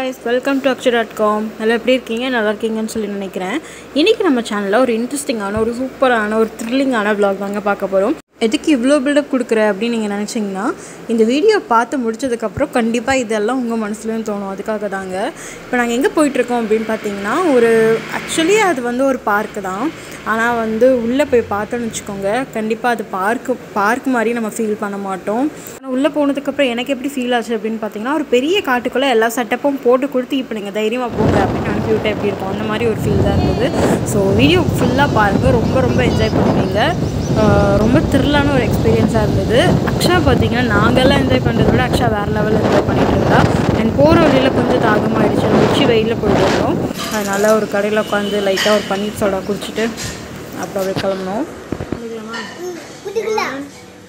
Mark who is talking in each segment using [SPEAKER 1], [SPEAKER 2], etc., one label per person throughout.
[SPEAKER 1] Guys welcome to Akshar dot com நல்லா எப்படி இருக்கீங்க நல்லா இருக்கீங்கன்னு சொல்லி நினைக்கிறேன் இன்றைக்கி நம்ம சேனலில் ஒரு இன்ட்ரெஸ்டிங்கான ஒரு சூப்பரான ஒரு த்ரில்லிங்கான vlog தாங்க பார்க்க போகிறோம் எதுக்கு இவ்வளோ பில்டப் கொடுக்குற அப்படின்னு நீங்கள் நினச்சிங்கன்னா இந்த வீடியோ பார்த்து முடிச்சதுக்கப்புறம் கண்டிப்பாக இதெல்லாம் உங்கள் மனசுலையும் தோணும் அதுக்காக தாங்க இப்போ நாங்கள் எங்கே போயிட்டுருக்கோம் அப்படின்னு பார்த்தீங்கன்னா ஒரு ஆக்சுவலி அது வந்து ஒரு பார்க்கு தான் ஆனால் வந்து உள்ளே போய் பார்த்தோன்னு வச்சுக்கோங்க கண்டிப்பாக அது பார்க்கு பார்க் மாதிரி நம்ம ஃபீல் பண்ண மாட்டோம் ஆனால் உள்ளே போனதுக்கப்புறம் எனக்கு எப்படி ஃபீல் ஆச்சு அப்படின்னு பார்த்தீங்கன்னா ஒரு பெரிய காட்டுக்குள்ளே எல்லா செட்டப்பும் போட்டு கொடுத்து இப்போ நீங்கள் தைரியமாக போங்க அப்படின்னு அனுப்பி விட்டு எப்படி இருக்கும் அந்த மாதிரி ஒரு ஃபீல் தான் இருந்தது ஸோ வீடியோ ஃபுல்லாக பாருங்கள் ரொம்ப ரொம்ப என்ஜாய் பண்ணுவீங்க ஆஹ் ரொம்ப த்ரில்லான ஒரு எக்ஸ்பீரியன்ஸாக இருந்தது அக்ஷா பார்த்தீங்கன்னா நாங்கள்லாம் என்ஜாய் பண்ணுறத விட அக்ஷா வேறு லெவலில் என்ஜாய் பண்ணிட்டு இருந்தா அண்ட் போகிற வழியில் கொஞ்சம் தாகமாகிடுச்சு நம்ம உச்சி வெயிலில் போயிட்டு இருந்தோம் அதனால் ஒரு கடையில் உட்காந்து லைட்டாக ஒரு பன்னீர் சோடா குடிச்சிட்டு அப்புறம் அப்படியே கிளம்புனோம்
[SPEAKER 2] குடிக்கலாம்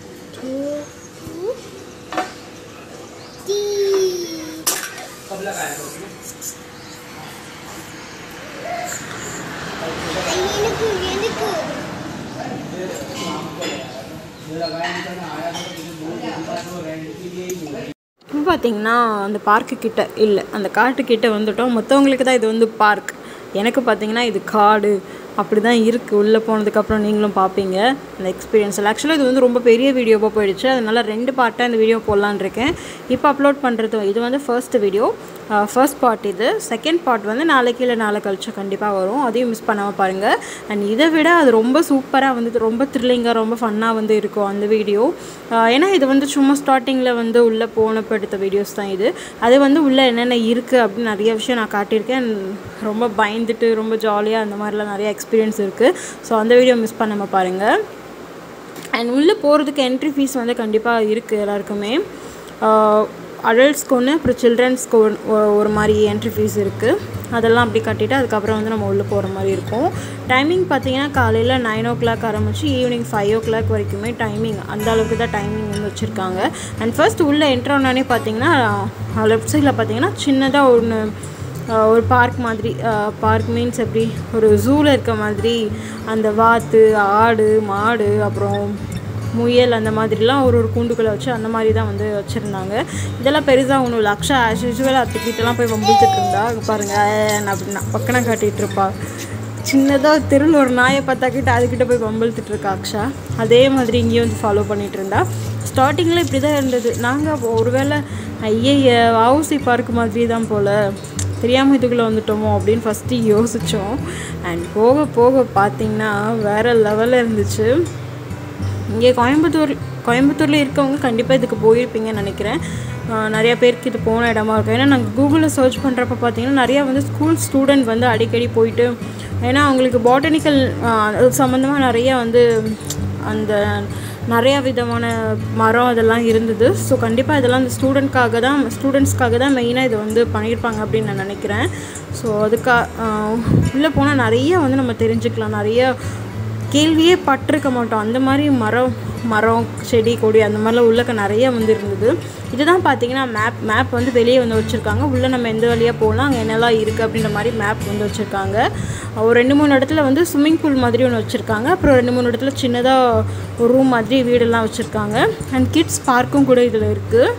[SPEAKER 2] டீ எனக்கு எனக்கு
[SPEAKER 1] இப்போ பார்த்தீங்கன்னா அந்த பார்க்கு கிட்ட இல்லை அந்த காட்டு கிட்ட வந்துட்டோம் மற்றவங்களுக்கு தான் இது வந்து பார்க் எனக்கு பார்த்தீங்கன்னா இது காடு அப்படி தான் இருக்குது உள்ளே போனதுக்கப்புறம் நீங்களும் பார்ப்பீங்க அந்த எக்ஸ்பீரியன்ஸில் ஆக்சுவலாக இது வந்து ரொம்ப பெரிய வீடியோவாக போயிடுச்சு அதனால ரெண்டு பார்ட்டாக இந்த வீடியோ போடலான்னு இருக்கேன் இப்போ அப்லோட் பண்ணுறது இது வந்து ஃபர்ஸ்ட் வீடியோ ஃபர்ஸ்ட் பார்ட் இது செகண்ட் பார்ட் வந்து நாளைக்கு இல்லை நாளை கழிச்சு கண்டிப்பாக வரும் அதையும் மிஸ் பண்ணாமல் பாருங்கள் அண்ட் இதை விட அது ரொம்ப சூப்பராக வந்து ரொம்ப த்ரில்லிங்காக ரொம்ப ஃபன்னாக வந்து இருக்கும் அந்த வீடியோ ஏன்னா இது வந்து சும்மா ஸ்டார்டிங்கில் வந்து உள்ளே போனப்ப எடுத்த வீடியோஸ் தான் இது அது வந்து உள்ளே என்னென்ன இருக்குது அப்படின்னு நிறைய விஷயம் நான் காட்டியிருக்கேன் And ரொம்ப பயந்துட்டு ரொம்ப ஜாலியாக அந்த மாதிரிலாம் நிறைய எக்ஸ்பீரியன்ஸ் இருக்குது ஸோ அந்த வீடியோ மிஸ் பண்ணாமல் பாருங்கள் அண்ட் உள்ளே போகிறதுக்கு என்ட்ரி ஃபீஸ் வந்து கண்டிப்பாக இருக்குது எல்லாருக்குமே அடல்ட்ஸ்க்கு ஒன்று அப்புறம் சில்ட்ரன்ஸ்க்கு ஒன் ஒ- ஒரு மாதிரி என்ட்ரி ஃபீஸ் இருக்குது அதெல்லாம் அப்படி கட்டிட்டு அதுக்கப்புறம் வந்து நம்ம உள்ளே போகிற மாதிரி இருக்கும் டைமிங் பார்த்தீங்கன்னா காலையில் நைன் ஓ கிளாக் ஆரம்பிச்சு ஈவினிங் ஃபைவ் ஓ கிளாக் வரைக்குமே டைமிங் அந்த அளவுக்கு தான் டைமிங் வந்து வச்சுருக்காங்க அண்ட் ஃபர்ஸ்ட் உள்ளே என்ட்ரு ஆனோடனே பார்த்தீங்கன்னா லெஃப்ட் சைடில் பார்த்தீங்கன்னா சின்னதாக ஒன்று ஆஹ் ஒரு பார்க் மாதிரி பார்க் மீன்ஸ் எப்படி ஒரு ஜூவில் இருக்க மாதிரி அந்த வாத்து ஆடு மாடு அப்புறம் முயல் அந்த மாதிரிலாம் ஒரு ஒரு கூண்டுக்குள்ளே வச்சு அந்த மாதிரி தான் வந்து வச்சுருந்தாங்க இதெல்லாம் பெருசாக ஒன்றும் இல்லை அக்ஷா ஆஸ் யூஸ்வல் அத்துக்கிட்டலாம் போய் வம்பிழுத்துட்டு இருந்தா அங்க பாருங்க ஏன் அப்படின்னா பக்கனா காட்டிகிட்டு இருப்பா சின்னதாக தெருவில் ஒரு நாயை பார்த்தாக்கிட்டு அதுக்கிட்ட போய் வம்பிழுத்துட்டு இருக்கா அக்ஷா அதே மாதிரி இங்கேயும் வந்து ஃபாலோ பண்ணிகிட்டு இருந்தா ஸ்டார்டிங்கில் இப்படி தான் இருந்தது நாங்கள் ஒருவேளை ஐயய்ய வவுசி பார்க் மாதிரி தான் போல் தெரியாமல் இதுக்குள்ளே வந்துட்டோமோ அப்படின்னு ஃபஸ்ட்டு யோசித்தோம் அண்ட் போக போக பார்த்தீங்கன்னா வேறு லெவலில் இருந்துச்சு இங்கே கோயம்புத்தூர் கோயம்புத்தூரில் இருக்கவங்க கண்டிப்பாக இதுக்கு போயிருப்பீங்கன்னு நினைக்கிறேன் ஆஹ் நிறைய பேருக்கு இது போன இடமா இருக்கும் ஏன்னா நாங்கள் கூகுளில் சர்ச் பண்ணுறப்ப பார்த்தீங்கன்னா நிறையா வந்து ஸ்கூல் ஸ்டூடெண்ட் வந்து அடிக்கடி போயிட்டு ஏன்னா அவங்களுக்கு பாட்டனிக்கல் சம்மந்தமாக நிறைய வந்து அந்த நிறையா விதமான மரம் அதெல்லாம் இருந்தது ஸோ கண்டிப்பாக இதெல்லாம் அந்த ஸ்டூடெண்ட்காக தான் ஸ்டூடெண்ட்ஸ்க்காக தான் மெயினாக இதை வந்து பண்ணியிருப்பாங்க அப்படின்னு நான் நினைக்கிறேன் ஸோ அதுக்காக உள்ளே போனால் நிறைய வந்து நம்ம தெரிஞ்சுக்கலாம் நிறைய கேள்வியே பட்டிருக்க மாட்டோம் அந்த மாதிரி மரம் மரம் செடி கொடி அந்த மாதிரிலாம் உள்ளக்க நிறைய வந்து இருந்தது இதுதான் பார்த்தீங்கன்னா மேப் மேப் வந்து வெளியே வந்து வச்சுருக்காங்க உள்ளே நம்ம எந்த வழியாக போகலாம் அங்கே என்னெல்லாம் இருக்குது அப்படின்ற மாதிரி மேப் வந்து வச்சுருக்காங்க ஒரு ரெண்டு மூணு இடத்துல வந்து ஸ்விம்மிங் பூல் மாதிரி ஒன்று வச்சுருக்காங்க அப்புறம் ரெண்டு மூணு இடத்துல சின்னதாக ஒரு ரூம் மாதிரி வீடெல்லாம் வச்சுருக்காங்க அண்ட் கிட்ஸ் பார்க்கும் கூட இதில் இருக்குது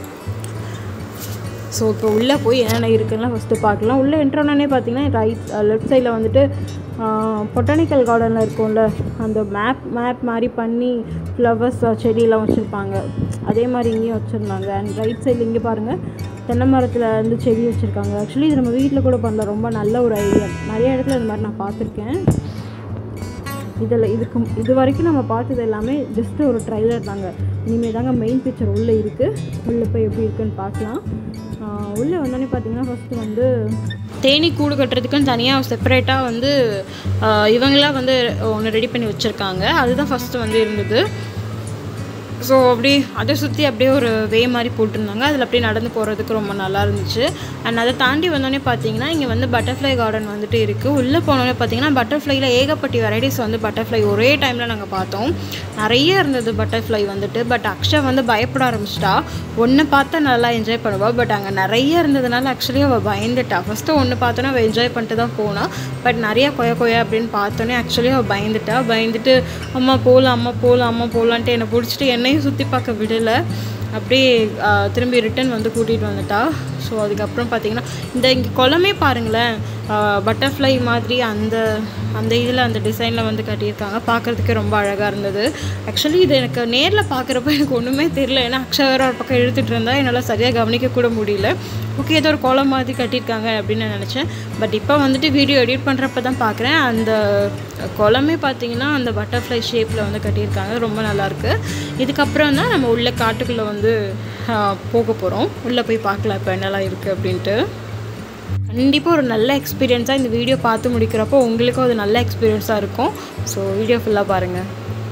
[SPEAKER 1] ஸோ இப்போ உள்ளே போய் என்னென்ன இருக்குன்னா ஃபஸ்ட்டு பார்க்கலாம் உள்ளே என்ட்ரோனே பார்த்தீங்கன்னா ரைட் லெஃப்ட் சைடில் வந்துட்டு பொட்டானிக்கல் கார்டனில் இருக்கும்ல அந்த மேப் மேப் மாதிரி பண்ணி ஃப்ளவர்ஸ் செடியெல்லாம் வச்சுருப்பாங்க அதே மாதிரி இங்கேயும் வச்சுருந்தாங்க அண்ட் ரைட் சைடில் இங்கே பாருங்கள் தென்னை மரத்தில் வந்து செடி வச்சுருக்காங்க ஆக்சுவலி இது நம்ம வீட்டில் கூட பண்ணலாம் ரொம்ப நல்ல ஒரு ஐடியா நிறைய இடத்துல இந்த மாதிரி நான் பார்த்துருக்கேன் இதில் இதுக்கு இது வரைக்கும் நம்ம பார்த்தது எல்லாமே ஜஸ்ட் ஒரு ட்ரைலர் தாங்க இனிமேல் தாங்க மெயின் பிக்சர் உள்ளே இருக்குது உள்ளே போய் எப்படி இருக்குன்னு பார்க்கலாம் ஆஹ் உள்ளே வந்தோடனே பார்த்தீங்கன்னா ஃபஸ்ட்டு வந்து தேனி கூடு கட்டுறதுக்குன்னு தனியாக செப்பரேட்டாக வந்து ஆஹ் இவங்களாம் வந்து ஒன்று ரெடி பண்ணி வச்சுருக்காங்க அதுதான் ஃபஸ்ட்டு வந்து இருந்தது ஸோ அப்படி அதை சுற்றி அப்படியே ஒரு வே மாதிரி போட்டிருந்தாங்க அதில் அப்படியே நடந்து போகிறதுக்கு ரொம்ப நல்லா இருந்துச்சு அண்ட் அதை தாண்டி வந்தோடனே பார்த்தீங்கன்னா இங்கே வந்து பட்டர்ஃப்ளை கார்டன் வந்துட்டு இருக்குது உள்ளே போனோடனே பார்த்தீங்கன்னா பட்டர்ஃப்ளைல ஏகப்பட்ட வெரைட்டிஸ் வந்து பட்டர்ஃப்ளை ஒரே டைமில் நாங்கள் பார்த்தோம் நிறைய இருந்தது பட்டர்ஃப்ளை வந்துட்டு பட் அக்ஷா வந்து பயப்பட ஆரம்பிச்சிட்டா ஒன்று பார்த்தா நல்லா என்ஜாய் பண்ணுவாள் பட் அங்கே நிறைய இருந்ததுனால ஆக்சுவலி அவள் பயந்துட்டா ஃபஸ்ட்டு ஒன்று பார்த்தோன்னா அவள் என்ஜாய் பண்ணிட்டு தான் போனாள் பட் நிறைய கொய கொய அப்படின்னு பார்த்தோன்னே ஆக்சுவலி அவள் பயந்துட்டா பயந்துட்டு அம்மா போகலாம் அம்மா போகலாம் அம்மா போகலான்ட்டு என்னை பிடிச்சிட்டு என்னையும் சுற்றி பார்க்க விடலை அப்படியே ஆ, திரும்பி ரிட்டன் வந்து கூட்டிகிட்டு வந்துட்டா ஸோ அதுக்கப்புறம் பார்த்தீங்கன்னா இந்த இங்கே குளமே பாருங்களேன் பட்டர்ஃப்ளை மாதிரி அந்த அந்த இதில் அந்த டிசைனில் வந்து கட்டியிருக்காங்க பார்க்குறதுக்கு ரொம்ப அழகாக இருந்தது ஆக்சுவலி இது எனக்கு நேரில் பார்க்குறப்ப எனக்கு ஒன்றுமே தெரியல ஏன்னா அக்ஷரா ஒரு பக்கம் இழுத்துட்டு இருந்தால் என்னால் சரியாக கவனிக்க கூட முடியல ஓகே ஏதோ ஒரு குளம் மாதிரி கட்டியிருக்காங்க அப்படின்னு நான் நினச்சேன் பட் இப்போ வந்துட்டு வீடியோ எடிட் பண்ணுறப்ப தான் பார்க்குறேன் அந்த குளமே பார்த்தீங்கன்னா அந்த பட்டர்ஃப்ளை ஷேப்பில் வந்து கட்டியிருக்காங்க ரொம்ப நல்லாயிருக்கு இதுக்கப்புறம் தான் நம்ம உள்ள காட்டுக்குள்ளே வந்து ஆ, போக போகிறோம் உள்ளே போய் பார்க்கலாம் இப்போ என்னெல்லாம் இருக்குது அப்படின்ட்டு கண்டிப்பாக ஒரு நல்ல எக்ஸ்பீரியன்ஸாக இந்த வீடியோ பார்த்து முடிக்கிறப்போ உங்களுக்கும் அது நல்ல எக்ஸ்பீரியன்ஸாக இருக்கும் ஸோ வீடியோ ஃபுல்லாக பாருங்கள்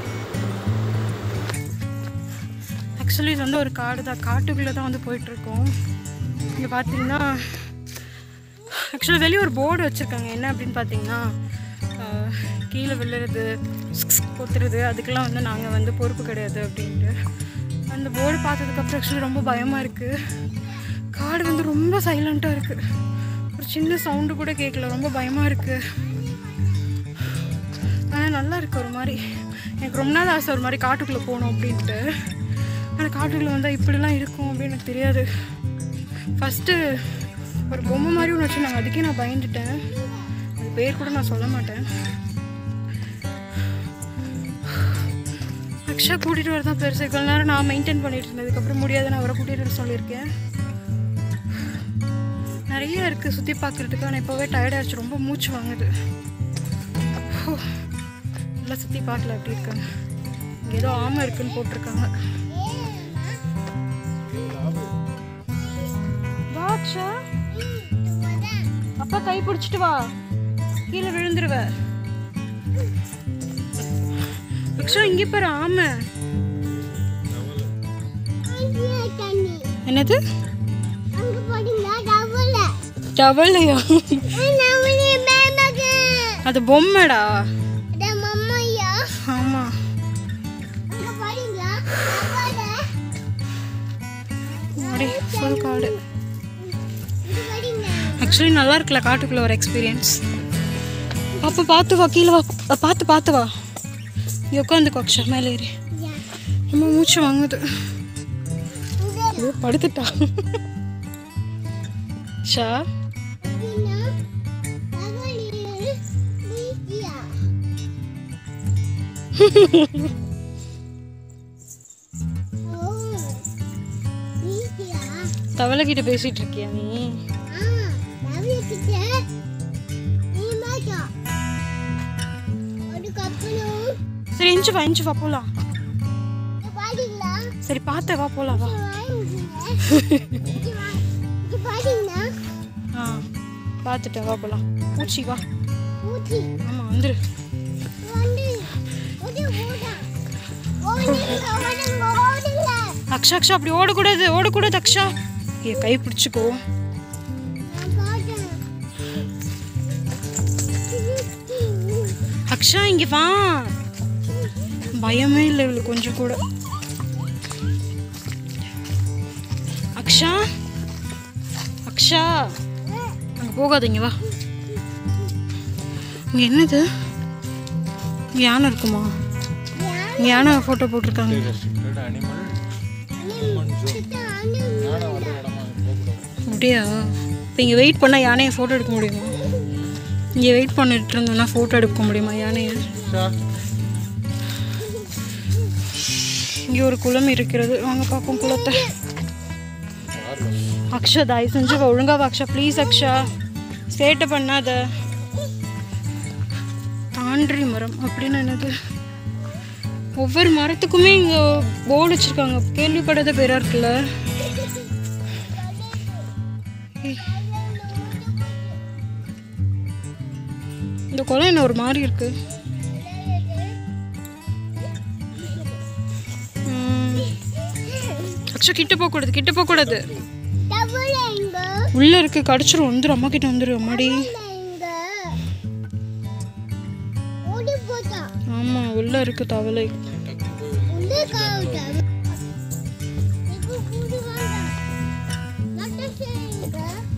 [SPEAKER 1] ஆக்சுவலி இது வந்து ஒரு காடு தான் காட்டுக்குள்ளே தான் வந்து போயிட்டுருக்கோம் இங்கே பார்த்தீங்கன்னா ஆக்சுவலாக வெளியே ஒரு போர்டு வச்சுருக்காங்க என்ன அப்படின்னு பார்த்தீங்கன்னா ஆஹ், கீழே விழுறது கொத்துறது அதுக்கெல்லாம் வந்து நாங்கள் வந்து பொறுப்பு கிடையாது அப்படின்ட்டு அந்த போர்டு பார்த்ததுக்கப்புறம் ஆக்சுவலி ரொம்ப பயமாக இருக்குது காடு வந்து ரொம்ப சைலண்ட்டாக இருக்குது ஒரு சின்ன சவுண்டு கூட கேட்கல ரொம்ப பயமாக இருக்குது ஆனால் நல்லா இருக்கு ஒரு மாதிரி எனக்கு ரொம்ப நாள் ஆசை ஒரு மாதிரி காட்டுக்குள்ளே போகணும் அப்படின்ட்டு ஆனால் காட்டுக்குள்ளே வந்தால் இப்படிலாம் இருக்கும் அப்படின்னு எனக்கு தெரியாது ஃபஸ்ட்டு ஒரு பொம்மை மாதிரி ஒன்று வச்சுருந்தாங்க அதுக்கே நான் பயந்துட்டேன் அது பேர் கூட நான் சொல்ல மாட்டேன் அக்ஷா கூட்டிகிட்டு வர தான் பெருசு இவ்வளோ நேரம் நான் மெயின்டைன் பண்ணிட்டு இருந்ததுக்கப்புறம் முடியாது நான் அவரை கூட்டிகிட்டு வர சொல்லியிருக்கேன் நிறைய இருக்குது சுற்றி பார்க்குறதுக்கு ஆனால் இப்போவே டயர்டாகிடுச்சு ரொம்ப மூச்சு வாங்குது ஹோ, நல்லா சுற்றி பார்க்கல அப்படி இருக்காங்க இங்கே ஏதோ ஆமை இருக்குன்னு போட்டிருக்காங்க வா அக்ஷா அப்பா கை பிடிச்சிட்டு வா கீழே விழுந்துருவ அக்ஷா இங்கே பாரு ஆமை
[SPEAKER 2] தண்ணி
[SPEAKER 1] என்னது
[SPEAKER 2] அங்க போறீங்களா டவல
[SPEAKER 1] டவல்லையா
[SPEAKER 2] நம்மளே மேமக்கு
[SPEAKER 1] அது பொம்மைடா
[SPEAKER 2] அட மம்மையா
[SPEAKER 1] ஆமா
[SPEAKER 2] அங்க போறீங்களா டவல
[SPEAKER 1] மாடி ஃபுல் காடு
[SPEAKER 2] இங்க போறீங்க
[SPEAKER 1] ஆக்சுவலி நல்லா இருக்குல்ல காட்டுக்குள்ள ஒரு எக்ஸ்பீரியன்ஸ் அப்போ பார்த்து வா கீழே வா அ, பார்த்து பார்த்து வா இங்கே உட்காந்துக்கோ அக்ஷா மேலே ஏறி
[SPEAKER 2] யா
[SPEAKER 1] ரொம்ப மூச்சு வாங்குது
[SPEAKER 2] இங்க
[SPEAKER 1] ஐயோ, படுத்துட்டா ஷா
[SPEAKER 2] அப்படின்னா டவலில் நீட்டியா ஓ நீட்டியா
[SPEAKER 1] தவளை கிட்ட பேசிட்டு இருக்கியா நீ
[SPEAKER 2] ஆ டவலுக்கிட்ட நீ மாட்டா அதுக்கப்புறம்
[SPEAKER 1] சரி இஞ்சி வா இஞ்சி வா போலாம்
[SPEAKER 2] இங்க பாத்தீங்களா
[SPEAKER 1] சரி பார்த்த வா போலாம் வா
[SPEAKER 2] இங்க பாத்தீங்களா
[SPEAKER 1] ஆ பார்த்துட்டேன் வா போலாம் பூச்சி வா
[SPEAKER 2] ஊட்டி
[SPEAKER 1] ஆமாம் வந்துரு
[SPEAKER 2] வந்து ஒரு ஊடா ஓடுங்க ஓடுங்க ஓடுங்க
[SPEAKER 1] அக்ஷா அக்ஷா அப்படி ஓடக்கூடாது ஓடக்கூடாது அக்ஷா ஏ கை பிடிச்சிக்கோ
[SPEAKER 2] நான் பாட்டேன்
[SPEAKER 1] அக்ஷா இங்க வா பயமே இல்லை இவளுக்கு கொஞ்சம் கூட அக்ஷா அக்ஷா அங்கே போகாதீங்க வா இங்கே என்னது இங்கே யானை இருக்குமா இங்கே யானை ஃபோட்டோ போட்டிருக்காங்க அப்படியா இப்போ இங்கே வெயிட் பண்ணால் யானையை ஃபோட்டோ எடுக்க முடியுமா இங்கே வெயிட் பண்ணிட்டு இருந்தோம்னா ஃபோட்டோ எடுக்க முடியுமா யானையை இங்கே ஒரு குளம் இருக்கிறது வாங்க பார்ப்போம் குளத்தை அக்ஷா தயவு செஞ்சு வா, ஒழுங்கா வா அக்ஷா ப்ளீஸ் அக்ஷா சேட்டை பண்ணாத தாண்டி மரம் அப்படின்னு என்னது ஒவ்வொரு மரத்துக்குமே இங்கே போர்டு வச்சுருக்காங்க கேள்விப்படாத பேராக இருக்குல்ல ஏய். இந்த குளம் என்ன ஒரு மாதிரி இருக்கு ம். அக்ஷா கிட்ட போக கூடாது கிட்ட போக கூடாது
[SPEAKER 2] டபுள் எங்க
[SPEAKER 1] உள்ள இருக்கு கடிச்சிரும் வந்துரும் அம்மா கிட்ட வந்துரும் அம்மாடி
[SPEAKER 2] எங்க ஓடி போட்டா
[SPEAKER 1] ஆமா உள்ள இருக்கு தவளை
[SPEAKER 2] உள்ள காவுட்டா இப்போ கூடி வாங்க நட்ட எங்க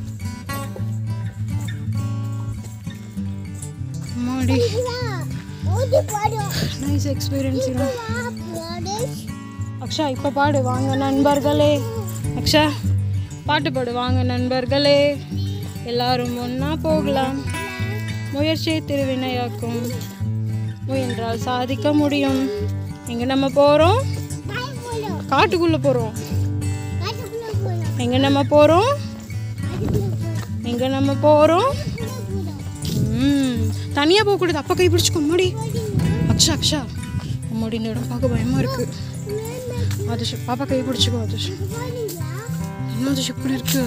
[SPEAKER 1] அம்மாடி
[SPEAKER 2] ஓடி போடும்
[SPEAKER 1] நைஸ் எக்ஸ்பீரியன்ஸ்
[SPEAKER 2] வா போடு
[SPEAKER 1] அக்ஷா இப்போ பாடு வாங்க நண்பர்களே அக்ஷா பாட்டு பாடுவாங்க நண்பர்களே எல்லாரும் ஒன்றா போகலாம் முயற்சியை திருவினையாக்கும் முயன்றால் சாதிக்க முடியும் எங்கே நம்ம போகிறோம்
[SPEAKER 2] காய் போடும்
[SPEAKER 1] காட்டுக்குள்ளே போகிறோம்
[SPEAKER 2] காட்டுக்குள்ள போடும்
[SPEAKER 1] எங்கே நம்ம போகிறோம்
[SPEAKER 2] காட்டுக்குள்ள போடும்
[SPEAKER 1] எங்கே நம்ம போகிறோம்
[SPEAKER 2] காட்டுக்குள்ள போடும்
[SPEAKER 1] ம் தனியாக போகக்கூடாது அப்பா கை பிடிச்சிக்கோ அம்மாடி அக்ஷா அக்ஷா அம்மாடி இந்த இடம் பார்க்க பயமாக இருக்கு ஆதிஷ் பாப்பா கை பிடிச்சிக்கோ ஆதிஷ் என்ன ஆதிஷ் இப்படி இருக்கு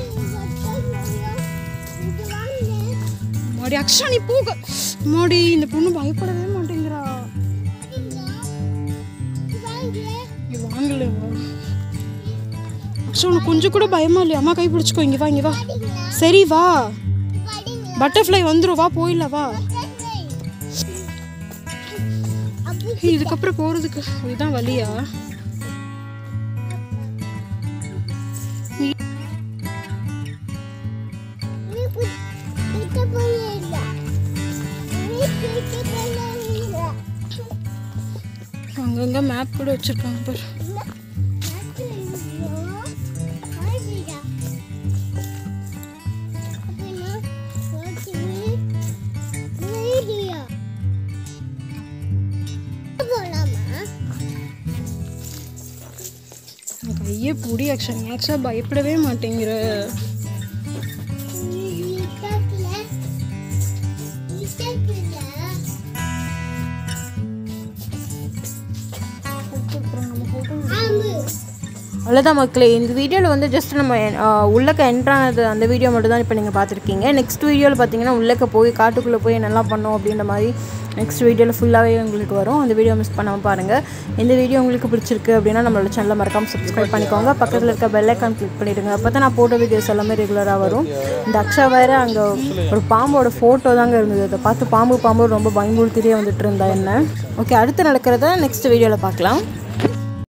[SPEAKER 1] அம்மாடி அக்ஷா நீ போக அம்மாடி இந்த பொண்ணு பயப்படவே மாட்டேங்கிறா நீ வாங்கல அக்ஷா உனக்கு கொஞ்சம் கூட பயமா இல்லையா அம்மா கை பிடிச்சிக்கோ இங்கே வா இங்கே வா சரி வா பட்டர்ஃப்ளை வந்துடும் வா போயிடல வா ஏய், இதுக்கப்புறம் போகிறதுக்கு இதுதான் வழியா அங்கங்கே மேப் கூட வச்சுருக்காங்க பாரு என் கையே புடி அக்ஷா நீ அக்ஷா பயப்படவே மாட்டேங்கிற அவ்வளோதான் மக்களே இந்த வீடியோவில் வந்து ஜஸ்ட் நம்ம அஹ், உள்ளக்க என்ட்ரானது அந்த வீடியோ மட்டும் தான் இப்போ நீங்கள் பார்த்துருக்கீங்க நெக்ஸ்ட் வீடியோவில் பார்த்தீங்கன்னா உள்ளக்க போய் காட்டுக்குள்ளே போய் என்னெல்லாம் பண்ணோம் அப்படின்ற மாதிரி நெக்ஸ்ட் வீடியோவில் ஃபுல்லாகவே உங்களுக்கு வரும் அந்த வீடியோ மிஸ் பண்ணாமல் பாருங்கள் இந்த வீடியோ உங்களுக்கு பிடிச்சிருக்கு அப்படின்னா நம்மளோட சேனலை மறக்காமல் சப்ஸ்கிரைப் பண்ணிக்கோங்க பக்கத்தில் இருக்க பெல் ஐக்கான் கிளிக் பண்ணிவிடுங்க அப்போ தான் நான் போட்ட வீடியோஸ் எல்லாமே ரெகுலராக வரும் இந்த அக்ஷா வேறு அங்கே ஒரு பாம்போட ஃபோட்டோ தாங்க இருந்தது அதை பார்த்து பாம்பு பாம்பு ரொம்ப பயமுறுத்திட்டே வந்துட்டு இருந்தா என்ன ஓகே அடுத்து நடக்கிறத நெக்ஸ்ட் வீடியோவில் பார்க்கலாம்